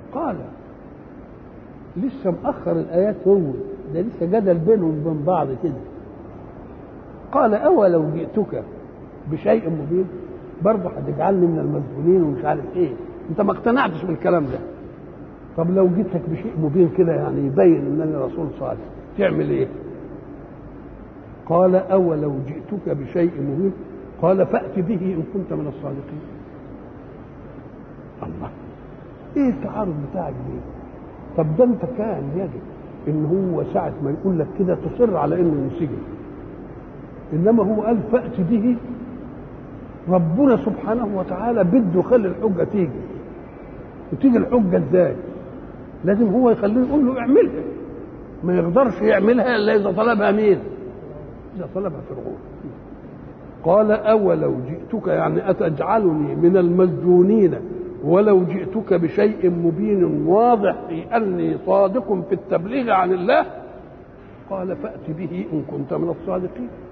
قال لسه مأخر الآيات هو ده لسه جدل بينهم وبين بعض كده قال أولو جئتك بشيء مبين برضه هتجعلني من المسجونين ومش عارف ايه انت ما اقتنعتش بالكلام ده طب لو جيتك بشيء مبين كده يعني يبين انني رسول صالح تعمل ايه قال اولو جئتك بشيء مبين قال فات به ان كنت من الصادقين الله ايه التعارض بتاعك ده طب ده انت كان يجب ان هو ساعه ما يقول لك كده تصر على انه ينسجن انما هو قال فات به ربنا سبحانه وتعالى بده يخلي الحجه تيجي وتيجي الحجه ازاي لازم هو يخليه يقول له اعملها ما يقدرش يعملها الا اذا طلبها مين اذا طلبها فرعون قال اولو جئتك يعني اتجعلني من المسجونين ولو جئتك بشيء مبين واضح في اني صادق في التبليغ عن الله قال فات به ان كنت من الصادقين